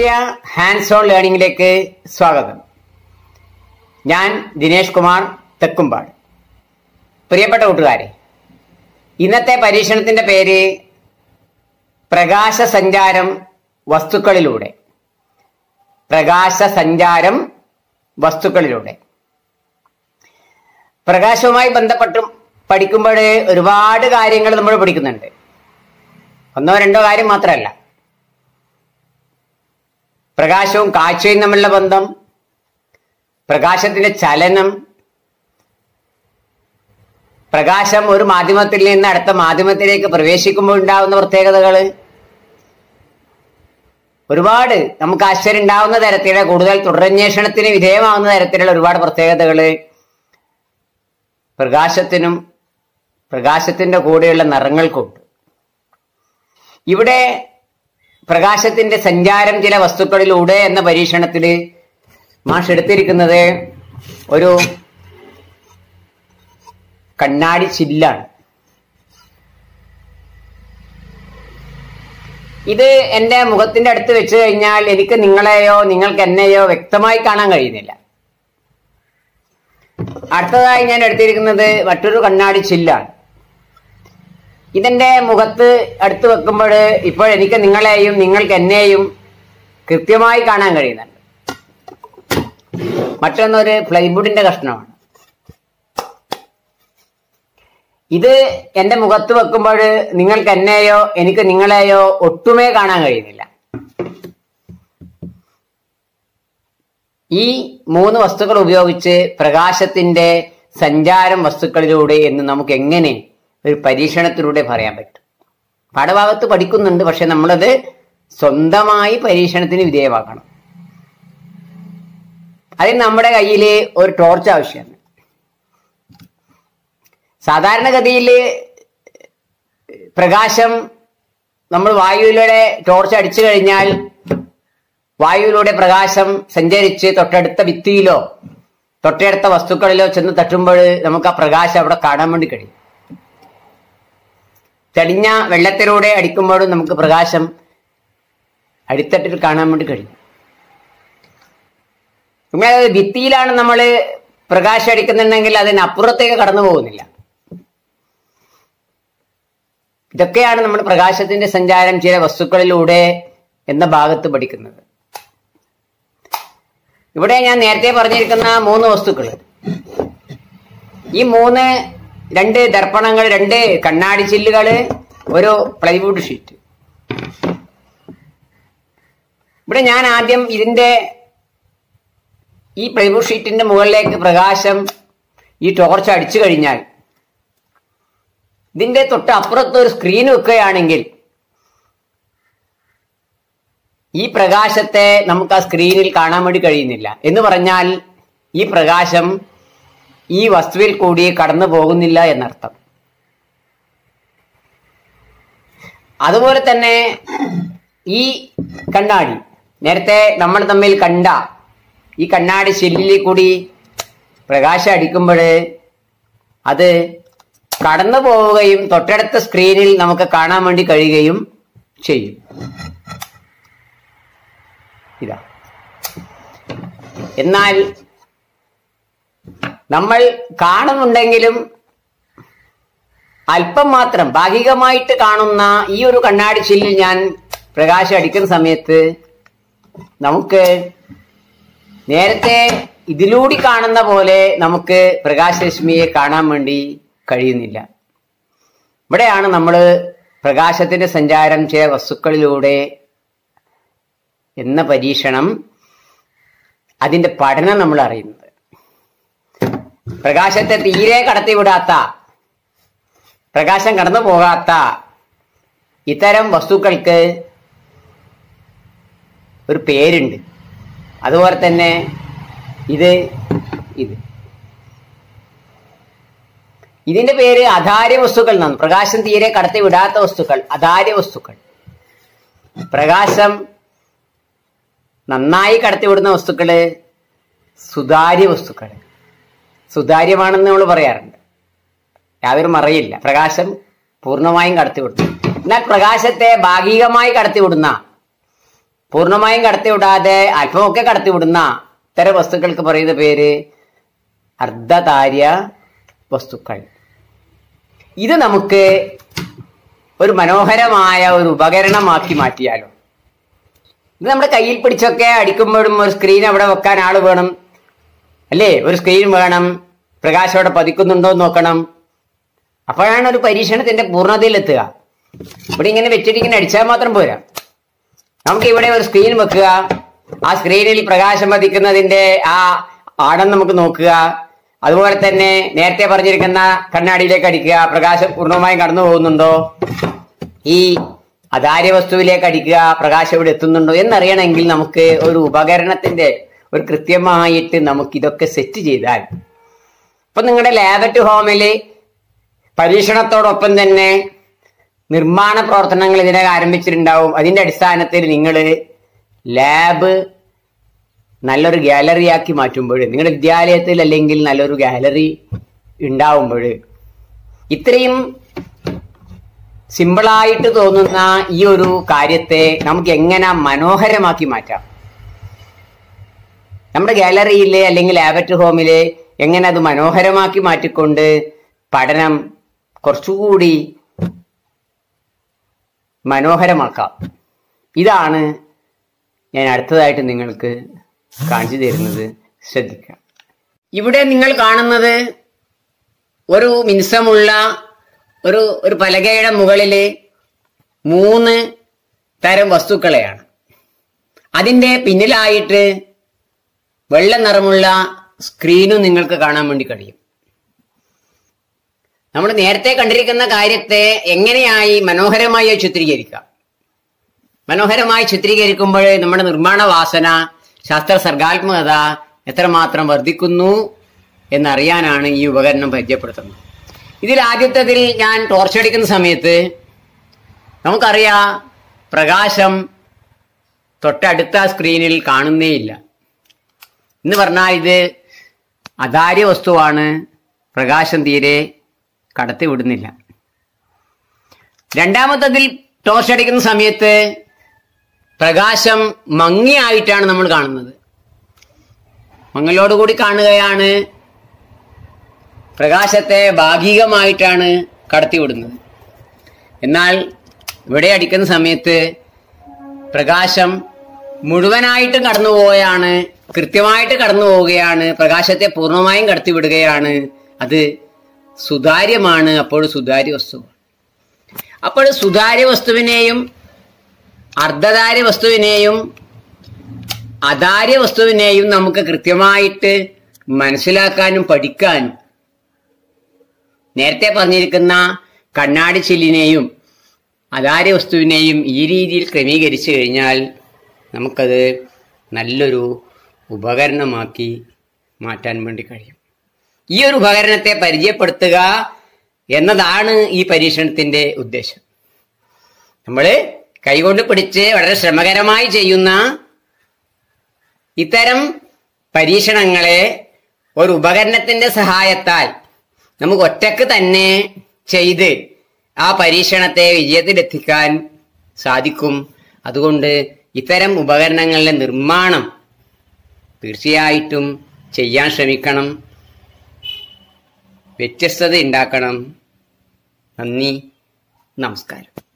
ആശ്യ hands on ലേണിംഗിലേക്ക് സ്വാഗതം ഞാൻ ദിനേഷ് കുമാർ തെക്കുംപാട് പ്രിയപ്പെട്ട കൂട്ടുകാരെ ഇന്നത്തെ പരീക്ഷണത്തിന്റെ പേര് പ്രകാശ സഞ്ചാരം വസ്തുക്കളിലൂടെ പ്രകാശ സഞ്ചാരം വസ്തുക്കളിലൂടെ പ്രകാശവുമായി ബന്ധപ്പെട്ടും പഠിക്കുമ്പോൾ ഒരുപാട് കാര്യങ്ങൾ നമ്മൾ പഠിക്കുന്നുണ്ട് ഒന്നോ രണ്ടോ കാര്യം മാത്രമല്ല പ്രകാശവും കാഴ്ചയും തമ്മിലുള്ള ബന്ധം പ്രകാശത്തിന്റെ ചലനം പ്രകാശം ഒരു മാധ്യമത്തിൽ നിന്ന് അടുത്ത മാധ്യമത്തിലേക്ക് പ്രവേശിക്കുമ്പോൾ ഉണ്ടാകുന്ന പ്രത്യേകതകൾ ഒരുപാട് നമുക്ക് ആശ്ചര്യം ഉണ്ടാവുന്ന തരത്തിലുള്ള കൂടുതൽ തുടരന്വേഷണത്തിന് വിധേയമാവുന്ന തരത്തിലുള്ള ഒരുപാട് പ്രത്യേകതകൾ പ്രകാശത്തിനും പ്രകാശത്തിന്റെ കൂടെയുള്ള നിറങ്ങൾക്കുണ്ട് ഇവിടെ പ്രകാശത്തിന്റെ സഞ്ചാരം ചില വസ്തുക്കളിലൂടെ എന്ന പരീക്ഷണത്തിൽ മാഷ് എടുത്തിരിക്കുന്നത് ഒരു കണ്ണാടി ചില്ലാണ് ഇത് എൻ്റെ മുഖത്തിന്റെ അടുത്ത് വെച്ച് കഴിഞ്ഞാൽ എനിക്ക് നിങ്ങളെയോ നിങ്ങൾക്ക് എന്നെയോ വ്യക്തമായി കാണാൻ കഴിയുന്നില്ല അടുത്തതായി ഞാൻ എടുത്തിരിക്കുന്നത് മറ്റൊരു കണ്ണാടി ചില്ലാണ് ഇതെന്റെ മുഖത്ത് അടുത്ത് വെക്കുമ്പോൾ ഇപ്പോൾ എനിക്ക് നിങ്ങളെയും നിങ്ങൾക്ക് എന്നെയും കൃത്യമായി കാണാൻ കഴിയുന്നുണ്ട് മറ്റൊന്നൊരു പ്ലൈവുഡിന്റെ കഷ്ണമാണ് ഇത് എന്റെ മുഖത്ത് വെക്കുമ്പോൾ നിങ്ങൾക്ക് എന്നെയോ എനിക്ക് നിങ്ങളെയോ ഒട്ടുമേ കാണാൻ കഴിയുന്നില്ല ഈ മൂന്ന് വസ്തുക്കൾ ഉപയോഗിച്ച് പ്രകാശത്തിന്റെ സഞ്ചാരം വസ്തുക്കളിലൂടെ എന്ന് നമുക്ക് എങ്ങനെ ഒരു പരീക്ഷണത്തിലൂടെ പറയാൻ പറ്റും പാഠഭാഗത്ത് പഠിക്കുന്നുണ്ട് പക്ഷെ നമ്മളത് സ്വന്തമായി പരീക്ഷണത്തിന് വിധേയമാക്കണം അതിന് നമ്മുടെ കയ്യിൽ ഒരു ടോർച്ച് ആവശ്യമാണ് സാധാരണഗതിയിൽ പ്രകാശം നമ്മൾ വായുവിലൂടെ ടോർച്ച് അടിച്ചു കഴിഞ്ഞാൽ വായുവിലൂടെ പ്രകാശം സഞ്ചരിച്ച് തൊട്ടടുത്ത ഭിത്തിയിലോ തൊട്ടടുത്ത വസ്തുക്കളിലോ ചെന്ന് തട്ടുമ്പോൾ നമുക്ക് ആ പ്രകാശം അവിടെ കാണാൻ വേണ്ടി കഴിയും തെളിഞ്ഞ വെള്ളത്തിലൂടെ അടിക്കുമ്പോഴും നമുക്ക് പ്രകാശം അടിത്തട്ടിൽ കാണാൻ വേണ്ടി കഴിയും പിന്നെ ഭിത്തിയിലാണ് നമ്മൾ പ്രകാശം അടിക്കുന്നുണ്ടെങ്കിൽ അതിനപ്പുറത്തേക്ക് കടന്നു പോകുന്നില്ല ഇതൊക്കെയാണ് നമ്മൾ പ്രകാശത്തിന്റെ സഞ്ചാരം ചില വസ്തുക്കളിലൂടെ എന്ന ഭാഗത്ത് പഠിക്കുന്നത് ഇവിടെ ഞാൻ നേരത്തെ പറഞ്ഞിരിക്കുന്ന മൂന്ന് വസ്തുക്കൾ ഈ മൂന്ന് രണ്ട് ദർപ്പണങ്ങൾ രണ്ട് കണ്ണാടി ചില്ലുകള് ഒരു പ്ലൈവുഡ് ഷീറ്റ് ഇവിടെ ഞാൻ ആദ്യം ഇതിന്റെ ഈ പ്ലൈവുഡ് ഷീറ്റിന്റെ മുകളിലേക്ക് പ്രകാശം ഈ ടോർച്ച് അടിച്ചു കഴിഞ്ഞാൽ ഇതിന്റെ തൊട്ട് അപ്പുറത്ത് ഒരു സ്ക്രീൻ വെക്കുകയാണെങ്കിൽ ഈ പ്രകാശത്തെ നമുക്ക് ആ സ്ക്രീനിൽ കാണാൻ വേണ്ടി കഴിയുന്നില്ല എന്ന് പറഞ്ഞാൽ ഈ പ്രകാശം ഈ വസ്തുവിൽ കൂടി കടന്നു പോകുന്നില്ല എന്നർത്ഥം അതുപോലെ തന്നെ ഈ കണ്ണാടി നേരത്തെ നമ്മൾ തമ്മിൽ കണ്ട ഈ കണ്ണാടി ശെല്ലിൽ കൂടി പ്രകാശം അടിക്കുമ്പോൾ അത് കടന്നു പോവുകയും തൊട്ടടുത്ത സ്ക്രീനിൽ നമുക്ക് കാണാൻ വേണ്ടി കഴിയുകയും ചെയ്യും ഇതാ എന്നാൽ നമ്മൾ കാണുന്നുണ്ടെങ്കിലും അല്പം മാത്രം ഭാഗികമായിട്ട് കാണുന്ന ഈ ഒരു കണ്ണാടി ചില്ലിൽ ഞാൻ പ്രകാശം അടിക്കുന്ന സമയത്ത് നമുക്ക് നേരത്തെ ഇതിലൂടെ കാണുന്ന പോലെ നമുക്ക് പ്രകാശരശ്മിയെ കാണാൻ വേണ്ടി കഴിയുന്നില്ല ഇവിടെയാണ് നമ്മൾ പ്രകാശത്തിന്റെ സഞ്ചാരം ചില വസ്തുക്കളിലൂടെ എന്ന പരീക്ഷണം അതിന്റെ പഠനം നമ്മൾ അറിയുന്നത് പ്രകാശത്തെ തീരെ കടത്തിവിടാത്ത പ്രകാശം കടന്നു പോകാത്ത ഇത്തരം വസ്തുക്കൾക്ക് ഒരു പേരുണ്ട് അതുപോലെ തന്നെ ഇത് ഇത് ഇതിന്റെ പേര് അധാര്യ വസ്തുക്കൾ എന്നാണ് പ്രകാശം തീരെ കടത്തി വിടാത്ത വസ്തുക്കൾ അധാര്യ വസ്തുക്കൾ പ്രകാശം നന്നായി കടത്തിവിടുന്ന വസ്തുക്കള് സുതാര്യ വസ്തുക്കൾ സുതാര്യമാണെന്ന് നമ്മൾ പറയാറുണ്ട് യാതൊരു മറയില്ല പ്രകാശം പൂർണ്ണമായും കടത്തിവിടുന്നു എന്നാൽ പ്രകാശത്തെ ഭാഗികമായി കടത്തിവിടുന്ന പൂർണ്ണമായും കടത്തിവിടാതെ അല്പമൊക്കെ കടത്തിവിടുന്ന ഇത്തരം വസ്തുക്കൾക്ക് പറയുന്ന പേര് അർദ്ധതാര്യ വസ്തുക്കൾ ഇത് നമുക്ക് ഒരു മനോഹരമായ ഒരു ഉപകരണമാക്കി മാറ്റിയാലോ ഇത് നമ്മുടെ കയ്യിൽ പിടിച്ചൊക്കെ അടിക്കുമ്പോഴും ഒരു സ്ക്രീൻ അവിടെ വെക്കാൻ ആള് വേണം അല്ലേ ഒരു സ്ക്രീൻ വേണം പ്രകാശം അവിടെ പതിക്കുന്നുണ്ടോ എന്ന് നോക്കണം അപ്പോഴാണ് ഒരു പരീക്ഷണത്തിന്റെ പൂർണ്ണതയിലെത്തുക ഇവിടെ ഇങ്ങനെ വെച്ചിട്ട് ഇങ്ങനെ അടിച്ചാൽ മാത്രം പോരാ നമുക്ക് ഇവിടെ ഒരു സ്ക്രീൻ വെക്കുക ആ സ്ക്രീനിൽ പ്രകാശം പതിക്കുന്നതിന്റെ ആ ആടം നമുക്ക് നോക്കുക അതുപോലെ തന്നെ നേരത്തെ പറഞ്ഞിരിക്കുന്ന കണ്ണാടിയിലേക്ക് അടിക്കുക പ്രകാശം പൂർണ്ണമായും കടന്നു പോകുന്നുണ്ടോ ഈ അതാര്യ വസ്തുവിലേക്ക് അടിക്കുക പ്രകാശം ഇവിടെ എത്തുന്നുണ്ടോ എന്നറിയണമെങ്കിൽ നമുക്ക് ഒരു ഉപകരണത്തിന്റെ ഒരു കൃത്യമായിട്ട് നമുക്ക് ഇതൊക്കെ സെറ്റ് ചെയ്താൽ ഇപ്പൊ നിങ്ങളുടെ ലാബറ്റ് ഹോമില് പരീക്ഷണത്തോടൊപ്പം തന്നെ നിർമ്മാണ പ്രവർത്തനങ്ങൾ ഇതിനകം ആരംഭിച്ചിട്ടുണ്ടാവും അതിന്റെ അടിസ്ഥാനത്തിൽ നിങ്ങൾ ലാബ് നല്ലൊരു ഗാലറിയാക്കി മാറ്റുമ്പോൾ നിങ്ങളുടെ വിദ്യാലയത്തിൽ അല്ലെങ്കിൽ നല്ലൊരു ഗാലറി ഉണ്ടാവുമ്പോൾ ഇത്രയും സിമ്പിളായിട്ട് തോന്നുന്ന ഈ ഒരു കാര്യത്തെ നമുക്ക് എങ്ങനെ മനോഹരമാക്കി മാറ്റാം നമ്മുടെ ഗാലറിയിലെ അല്ലെങ്കിൽ ലാബറ്റ് ഹോമിലെ എങ്ങനെ അത് മനോഹരമാക്കി മാറ്റിക്കൊണ്ട് പഠനം കുറച്ചുകൂടി മനോഹരമാക്കാം ഇതാണ് ഞാൻ അടുത്തതായിട്ട് നിങ്ങൾക്ക് കാണിച്ചു തരുന്നത് ശ്രദ്ധിക്കാം ഇവിടെ നിങ്ങൾ കാണുന്നത് ഒരു മിനുസമുള്ള ഒരു ഒരു പലകയുടെ മുകളില് മൂന്ന് തരം വസ്തുക്കളെയാണ് അതിന്റെ പിന്നിലായിട്ട് വെള്ള നിറമുള്ള സ്ക്രീനും നിങ്ങൾക്ക് കാണാൻ വേണ്ടി കഴിയും നമ്മൾ നേരത്തെ കണ്ടിരിക്കുന്ന കാര്യത്തെ എങ്ങനെയായി മനോഹരമായി ചിത്രീകരിക്കാം മനോഹരമായി ചിത്രീകരിക്കുമ്പോൾ നമ്മുടെ നിർമ്മാണ വാസന ശാസ്ത്ര സർഗാത്മകത എത്രമാത്രം വർദ്ധിക്കുന്നു എന്നറിയാനാണ് ഈ ഉപകരണം പരിചയപ്പെടുത്തുന്നത് ഇതിൽ ആദ്യത്തതിൽ ഞാൻ ടോർച്ചടിക്കുന്ന സമയത്ത് നമുക്കറിയാം പ്രകാശം തൊട്ടടുത്ത സ്ക്രീനിൽ കാണുന്നേയില്ല എന്ന് പറഞ്ഞാൽ ഇത് അതാര്യ വസ്തുവാണ് പ്രകാശം തീരെ കടത്തി വിടുന്നില്ല രണ്ടാമത്തതിൽ ടോർച്ച് അടിക്കുന്ന സമയത്ത് പ്രകാശം മങ്ങിയായിട്ടാണ് നമ്മൾ കാണുന്നത് മങ്ങലോടുകൂടി കാണുകയാണ് പ്രകാശത്തെ ഭാഗികമായിട്ടാണ് കടത്തിവിടുന്നത് എന്നാൽ ഇവിടെ അടിക്കുന്ന സമയത്ത് പ്രകാശം മുഴുവനായിട്ടും കടന്നു പോവുകയാണ് കൃത്യമായിട്ട് കടന്നു പോവുകയാണ് പ്രകാശത്തെ പൂർണ്ണമായും കടത്തിവിടുകയാണ് അത് സുതാര്യമാണ് അപ്പോൾ സുതാര്യ വസ്തു അപ്പോൾ സുതാര്യ വസ്തുവിനെയും അർദ്ധധാര്യ വസ്തുവിനെയും അധാര്യ വസ്തുവിനെയും നമുക്ക് കൃത്യമായിട്ട് മനസ്സിലാക്കാനും പഠിക്കാനും നേരത്തെ പറഞ്ഞിരിക്കുന്ന കണ്ണാടി ചില്ലിനെയും അധാര്യ വസ്തുവിനെയും ഈ രീതിയിൽ ക്രമീകരിച്ചു കഴിഞ്ഞാൽ നമുക്കത് നല്ലൊരു ഉപകരണമാക്കി മാറ്റാൻ വേണ്ടി കഴിയും ഈ ഒരു ഉപകരണത്തെ പരിചയപ്പെടുത്തുക എന്നതാണ് ഈ പരീക്ഷണത്തിന്റെ ഉദ്ദേശം നമ്മൾ കൈകൊണ്ട് പിടിച്ച് വളരെ ശ്രമകരമായി ചെയ്യുന്ന ഇത്തരം പരീക്ഷണങ്ങളെ ഒരു ഉപകരണത്തിന്റെ സഹായത്താൽ നമുക്ക് ഒറ്റക്ക് തന്നെ ചെയ്ത് ആ പരീക്ഷണത്തെ വിജയത്തിലെത്തിക്കാൻ സാധിക്കും അതുകൊണ്ട് ഇത്തരം ഉപകരണങ്ങളുടെ നിർമ്മാണം തീർച്ചയായിട്ടും ചെയ്യാൻ ശ്രമിക്കണം വ്യത്യസ്തത ഉണ്ടാക്കണം നന്ദി നമസ്കാരം